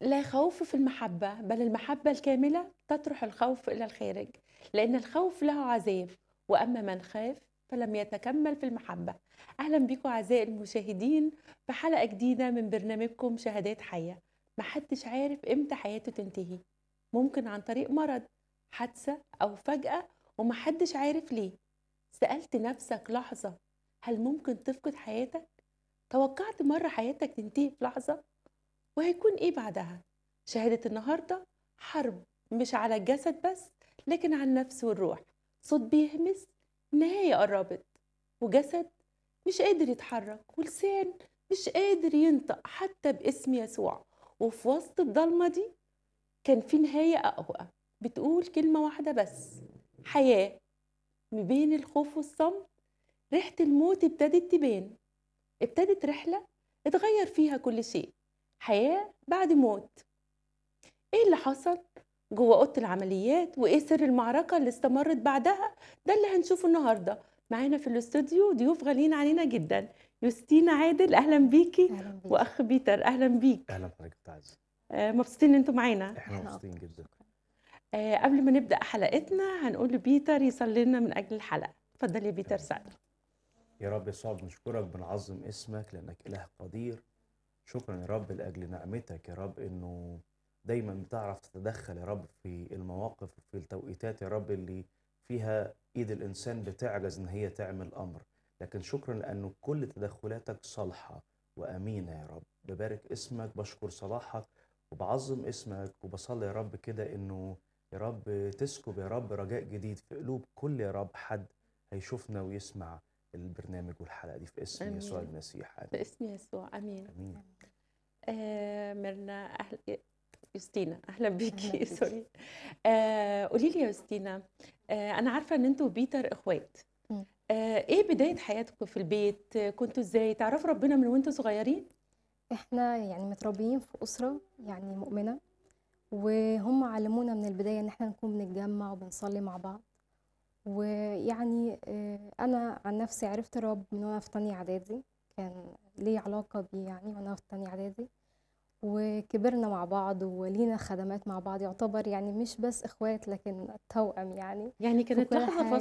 لا خوف في المحبة بل المحبة الكاملة تطرح الخوف إلى الخارج لأن الخوف له عذاب وأما من خاف فلم يتكمل في المحبة أهلا بكم أعزائي المشاهدين في حلقة جديدة من برنامجكم شهادات حية محدش عارف إمتى حياته تنتهي ممكن عن طريق مرض حادثة أو فجأة ومحدش عارف ليه سألت نفسك لحظة هل ممكن تفقد حياتك؟ توقعت مرة حياتك تنتهي في لحظة؟ وهيكون ايه بعدها شهادة النهاردة حرب مش على الجسد بس لكن على النفس والروح صوت بيهمس نهاية قربت وجسد مش قادر يتحرك ولسان مش قادر ينطق حتى باسم يسوع وفي وسط الضلمة دي كان في نهاية أقوى بتقول كلمة واحدة بس حياة ما بين الخوف والصمت ريحة الموت ابتدت تبان ابتدت رحلة اتغير فيها كل شيء حياة بعد موت ايه اللي حصل جوه اوضه العمليات وايه سر المعركه اللي استمرت بعدها ده اللي هنشوفه النهارده معانا في الاستوديو ضيوف غاليين علينا جدا يوستينا عادل اهلا بيكي اهلا بيك واخ بيتر اهلا بيك اهلا بحضرتك يا عز آه، مبسوطين ان انتوا معانا احنا إحنا مبسوطين جدا آه، قبل ما نبدا حلقتنا هنقول لبيتر يصلي لنا من اجل الحلقه اتفضل يا بيتر سعد يا رب يسوع بنشكرك بنعظم اسمك لانك اله قدير شكرا يا رب لاجل نعمتك يا رب انه دايما بتعرف تتدخل يا رب في المواقف وفي التوقيتات يا رب اللي فيها ايد الانسان بتعجز ان هي تعمل امر لكن شكرا لانه كل تدخلاتك صالحه وامينه يا رب ببارك اسمك بشكر صلاحك وبعظم اسمك وبصلي يا رب كده انه يا رب تسكب يا رب رجاء جديد في قلوب كل يا رب حد هيشوفنا ويسمع البرنامج والحلقه دي في اسم آمين. يسوع المسيح آمين. باسم يسوع امين امين آه ميرنا اهلا يوستينا اهلا بيكي بيكي. سوري آه قولي لي يا يوستينا آه انا عارفه ان انتوا وبيتر اخوات مم. آه ايه بدايه حياتكم في البيت آه، كنتوا ازاي تعرفوا ربنا من وانتوا صغيرين احنا يعني متربيين في أسرة يعني مؤمنة وهم علمونا من البداية ان احنا نكون بنتجمع وبنصلي مع بعض ويعني آه، انا عن نفسي عرفت الرب من وانا في تانية اعدادي كان لي علاقة بيه يعني وانا في تانية اعدادي وكبرنا مع بعض ولينا خدمات مع بعض يعتبر يعني مش بس اخوات لكن توأم يعني يعني كانت كل لحظه حاجة.